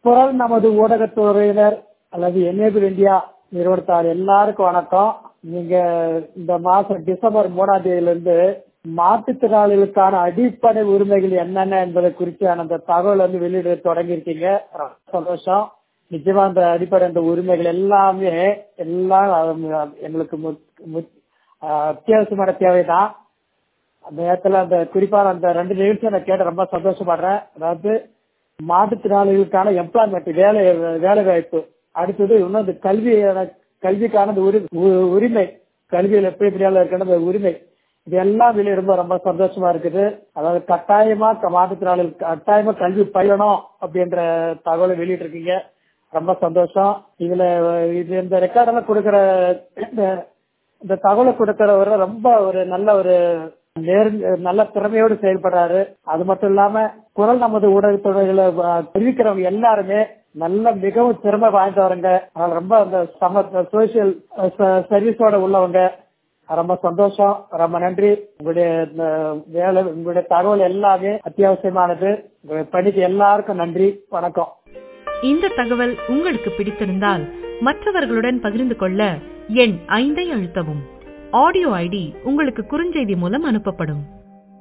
குரல் நமது ஊடகத்துறையினர் அல்லது எனேபிள் இந்தியா நிறுவனத்தார் எல்லாருக்கும் வணக்கம் நீங்க இந்த மாசம் டிசம்பர் மூணாம் தேதியிலிருந்து மாற்றுத்திறனாளிகளுக்கான அடிப்படை உரிமைகள் என்னென்ன என்பதை குறித்தான அந்த தகவல் வந்து வெளியிட தொடங்கியிருக்கீங்க ரொம்ப சந்தோஷம் நிச்சயமா அந்த அடிப்படை அந்த உரிமைகள் எல்லாமே எல்லாம் அஹ், எங்களுக்கு மு- மு- அஹ், அத்தியாவசியமான தேவைதான் அந்த நேரத்துல அந்த குறிப்பான அந்த ரெண்டு நிகழ்ச்சியை நான் கேட்டு ரொம்ப சந்தோஷப்படுறேன் அதாவது மாற்றுத்திறனாளிகளுக்கான எம்ப்ளாய்மெண்ட் வேலை வேலை வாய்ப்பு அடுத்தது இன்னும் இந்த கல்வி கல்விக்கான அந்த உரி- உ- உரிமை கல்வியில் எப்படி எப்படியால இருக்கிற அந்த உரிமை இது எல்லாம் வெளியே ரொம்ப ரொம்ப சந்தோஷமா இருக்குது அதாவது கட்டாயமா க- மாற்றுத்திறனாளிகள் கட்டாயமா கல்வி பயிலணும் அப்படின்ற தகவலை வெளியிட்டு இருக்கீங்க ரொம்ப சந்தோஷம் இதுல இது இந்த ரெக்கார்டெல்லாம் கொடுக்கிற இந்த இந்த தகவலை கொடுக்கிறவர் ரொம்ப ஒரு நல்ல ஒரு நேர் நல்ல திறமையோடு செயல்படுறாரு அது மட்டும் இல்லாம குரல் நமது ஊடகத்துறைகளை தெரிவிக்கிறவங்க எல்லாருமே நல்ல மிகவும் திறமை வாய்ந்தவங்க அதனால ரொம்ப அந்த சம சோசியல் சர்வீஸோட உள்ளவங்க ரொம்ப சந்தோஷம் ரொம்ப நன்றி உங்களுடைய இந்த வேலை உங்களுடைய தகவல் எல்லாமே அத்தியாவசியமானது உங்களுடைய பணிக்கு எல்லாருக்கும் நன்றி வணக்கம் இந்த தகவல் உங்களுக்கு பிடித்திருந்தால் மற்றவர்களுடன் பகிர்ந்து கொள்ள எண் ஐந்தை அழுத்தவும் ஆடியோ ஐடி உங்களுக்கு குறுஞ்செய்தி மூலம் அனுப்பப்படும்